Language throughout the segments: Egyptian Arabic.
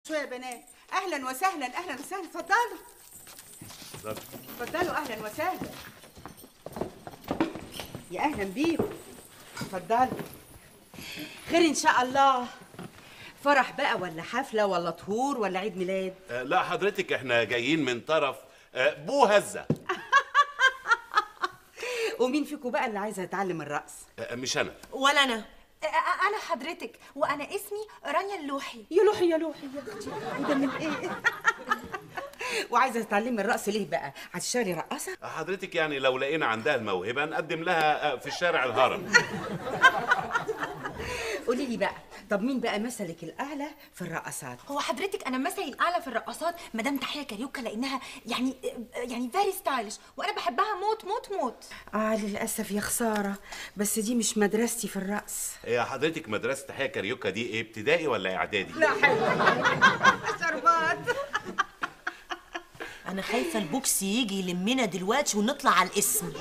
شوية يا بنات أهلا وسهلا أهلا وسهلا اتفضلوا اتفضلوا أهلا وسهلا يا أهلا بيكم اتفضلوا خير إن شاء الله فرح بقى ولا حفلة ولا طهور ولا عيد ميلاد آه، لا حضرتك احنا جايين من طرف آه، بو هزة ومين فيكم بقى اللي عايزة يتعلم الرقص آه، مش انا ولا انا أ- انا حضرتك وانا اسمي رانيا اللوحي يا لوحي يا لوحي يا اختي وده من ايه وعايزه تتعلمي الرقص ليه بقى هتشتغلي رقاصه آه، حضرتك يعني لو لقينا عندها الموهبة نقدم لها آه، في الشارع الهرم قولي لي بقى طب مين بقى مثلك الاعلى في الرقصات هو حضرتك انا مثلي الاعلى في الرقصات مدام تحيه كاريوكا لانها يعني يعني فيري ستايلش وانا بحبها موت موت موت اه للاسف يا خساره بس دي مش مدرستي في الرقص هي حضرتك مدرسة تحية كاريوكا دي ايه ابتدائي ولا اعدادي لا شربات انا خايفه البوكس يجي يلمنا دلوقتي ونطلع على الاسم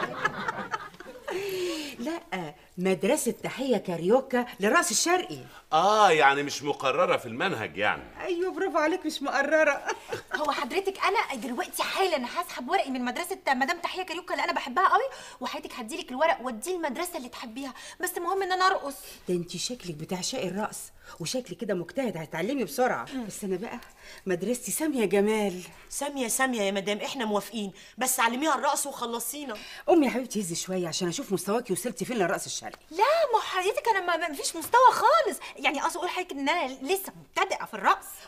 لا مدرسه تحيه كاريوكا للرقص الشرقي اه يعني مش مقررة في المنهج يعني ايوه برافو عليك مش مقرره هو حضرتك انا دلوقتي حالا هسحب ورقي من مدرسه مدام تحيه كاريوكا اللي انا بحبها قوي وحضرتك هديلك الورق واديه المدرسه اللي تحبيها بس المهم ان انا ارقص ده انت شكلك بتعشقي الرقص وشكلك كده مجتهد هتتعلمي بسرعه بس انا بقى مدرستي ساميه جمال ساميه ساميه يا مدام احنا موافقين بس علميها الرقص وخلصينا امي يا حبيبتي هزي شويه عشان اشوف مستواكي وصلتي فين للرقص الشرقي لا ما حضرتك انا ما ما فيش مستوى خالص يعني اقصد اقول لحضرتك ان انا لسه مبتدئه في الرقص